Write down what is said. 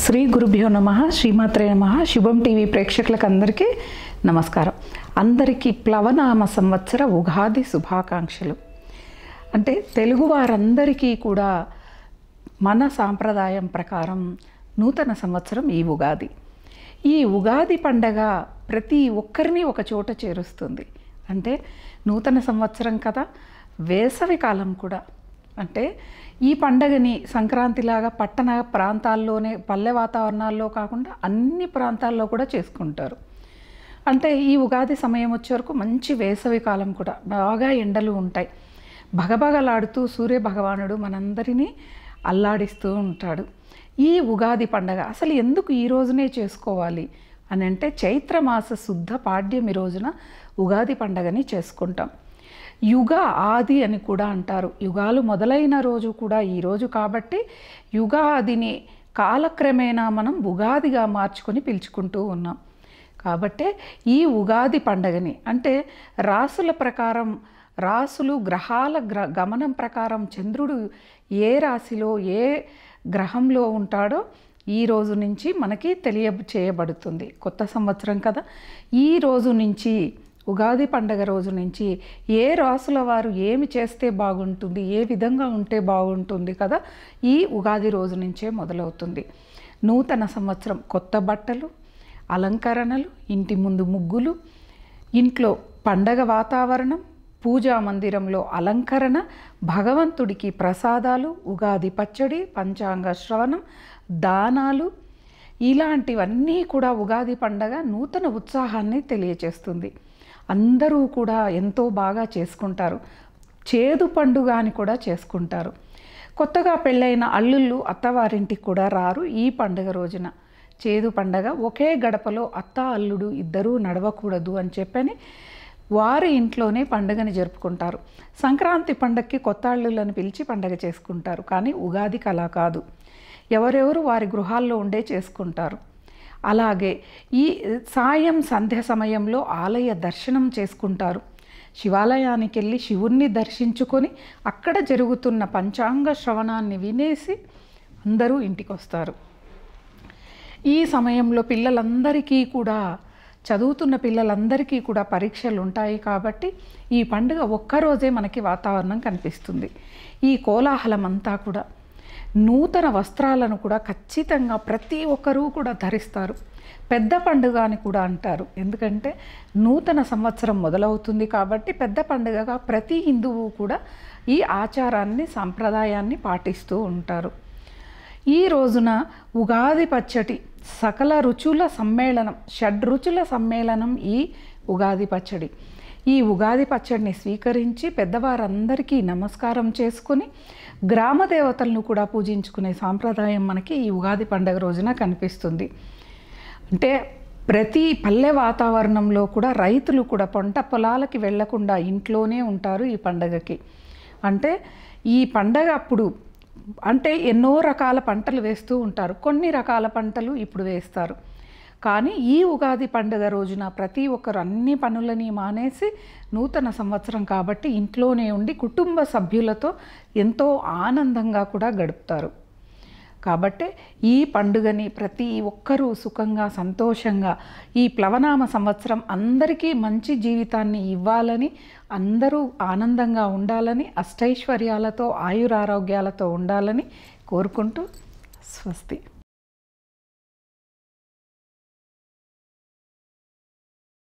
శ్రీ గురుభ్యో నమ శ్రీమాత్రే నమ శుభం టీవీ ప్రేక్షకులకు అందరికీ నమస్కారం అందరికీ ప్లవనామ సంవత్సర ఉగాది శుభాకాంక్షలు అంటే తెలుగు వారందరికీ కూడా మన సాంప్రదాయం ప్రకారం నూతన సంవత్సరం ఈ ఉగాది ఈ ఉగాది పండగ ప్రతి ఒక్కరిని ఒక చోట చేరుస్తుంది అంటే నూతన సంవత్సరం కదా వేసవి కాలం కూడా అంటే ఈ పండగని సంక్రాంతిలాగా పట్టణ ప్రాంతాల్లోనే పల్లె వాతావరణాల్లో కాకుండా అన్ని ప్రాంతాల్లో కూడా చేసుకుంటారు అంటే ఈ ఉగాది సమయం వచ్చే వరకు మంచి వేసవి కాలం కూడా బాగా ఎండలు ఉంటాయి భగభగలాడుతూ సూర్య భగవానుడు మనందరినీ అల్లాడిస్తూ ఉంటాడు ఈ ఉగాది పండగ అసలు ఎందుకు ఈ రోజునే చేసుకోవాలి అని అంటే చైత్రమాస శుద్ధ పాడ్యమి రోజున ఉగాది పండగని చేసుకుంటాం యుగ ఆది అని కూడా అంటారు యుగాలు మొదలైన రోజు కూడా ఈ రోజు కాబట్టి యుగాదిని కాలక్రమేణా మనం ఉగాదిగా మార్చుకొని పిలుచుకుంటూ ఉన్నాం కాబట్టే ఈ ఉగాది పండగని అంటే రాసుల ప్రకారం రాసులు గ్రహాల గ్ర గమనం ప్రకారం చంద్రుడు ఏ రాశిలో ఏ గ్రహంలో ఉంటాడో ఈ రోజు నుంచి మనకి తెలియ చేయబడుతుంది కొత్త సంవత్సరం కదా ఈ రోజు నుంచి ఉగాది పండగ రోజు నుంచి ఏ రాసుల వారు ఏమి చేస్తే బాగుంటుంది ఏ విధంగా ఉంటే బాగుంటుంది కదా ఈ ఉగాది రోజు నుంచే మొదలవుతుంది నూతన సంవత్సరం కొత్త బట్టలు అలంకరణలు ఇంటి ముందు ముగ్గులు ఇంట్లో పండగ వాతావరణం పూజా మందిరంలో అలంకరణ భగవంతుడికి ప్రసాదాలు ఉగాది పచ్చడి పంచాంగ శ్రవణం దానాలు ఇలాంటివన్నీ కూడా ఉగాది పండగ నూతన ఉత్సాహాన్ని తెలియచేస్తుంది అందరూ కూడా ఎంతో బాగా చేసుకుంటారు చేదు పండుగ అని కూడా చేసుకుంటారు కొత్తగా పెళ్ళైన అల్లుళ్ళు అత్తవారింటికి కూడా రారు ఈ పండుగ రోజున చేదు పండగ ఒకే గడపలో అత్త అల్లుడు ఇద్దరూ నడవకూడదు అని చెప్పని వారి ఇంట్లోనే పండుగని జరుపుకుంటారు సంక్రాంతి పండగకి కొత్త అల్లులను పిలిచి పండగ చేసుకుంటారు కానీ ఉగాదికి అలా కాదు ఎవరెవరు వారి గృహాల్లో ఉండే చేసుకుంటారు అలాగే ఈ సాయం సంధ్య సమయంలో ఆలయ దర్శనం చేసుకుంటారు శివాలయానికి వెళ్ళి శివుణ్ణి దర్శించుకొని అక్కడ జరుగుతున్న పంచాంగ శ్రవణాన్ని వినేసి అందరూ ఇంటికి వస్తారు ఈ సమయంలో పిల్లలందరికీ కూడా చదువుతున్న పిల్లలందరికీ కూడా పరీక్షలు ఉంటాయి కాబట్టి ఈ పండుగ ఒక్కరోజే మనకి వాతావరణం కనిపిస్తుంది ఈ కోలాహలం అంతా కూడా నూతన వస్త్రాలను కూడా ఖచ్చితంగా ప్రతి ఒక్కరూ కూడా ధరిస్తారు పెద్ద పండుగ అని కూడా అంటారు ఎందుకంటే నూతన సంవత్సరం మొదలవుతుంది కాబట్టి పెద్ద పండుగగా ప్రతి హిందువు కూడా ఈ ఆచారాన్ని సంప్రదాయాన్ని పాటిస్తూ ఉంటారు ఈ రోజున ఉగాది పచ్చడి సకల రుచుల సమ్మేళనం షడ్రుచుల సమ్మేళనం ఈ ఉగాది పచ్చడి ఈ ఉగాది పచ్చడిని స్వీకరించి పెద్దవారందరికీ నమస్కారం చేసుకుని గ్రామ దేవతలను కూడా పూజించుకునే సాంప్రదాయం మనకి ఈ ఉగాది పండుగ రోజున కనిపిస్తుంది అంటే ప్రతి పల్లె వాతావరణంలో కూడా రైతులు కూడా పంట పొలాలకి వెళ్లకుండా ఇంట్లోనే ఉంటారు ఈ పండగకి అంటే ఈ పండగ అప్పుడు అంటే ఎన్నో రకాల పంటలు వేస్తూ ఉంటారు కొన్ని రకాల పంటలు ఇప్పుడు వేస్తారు కానీ ఈ ఉగాది పండుగ రోజున ప్రతి ఒక్కరు అన్ని పనులని మానేసి నూతన సంవత్సరం కాబట్టి ఇంట్లోనే ఉండి కుటుంబ సభ్యులతో ఎంతో ఆనందంగా కూడా గడుపుతారు కాబట్టి ఈ పండుగని ప్రతి ఒక్కరూ సుఖంగా సంతోషంగా ఈ ప్లవనామ సంవత్సరం అందరికీ మంచి జీవితాన్ని ఇవ్వాలని అందరూ ఆనందంగా ఉండాలని అష్టైశ్వర్యాలతో ఆయురారోగ్యాలతో ఉండాలని కోరుకుంటూ స్వస్తి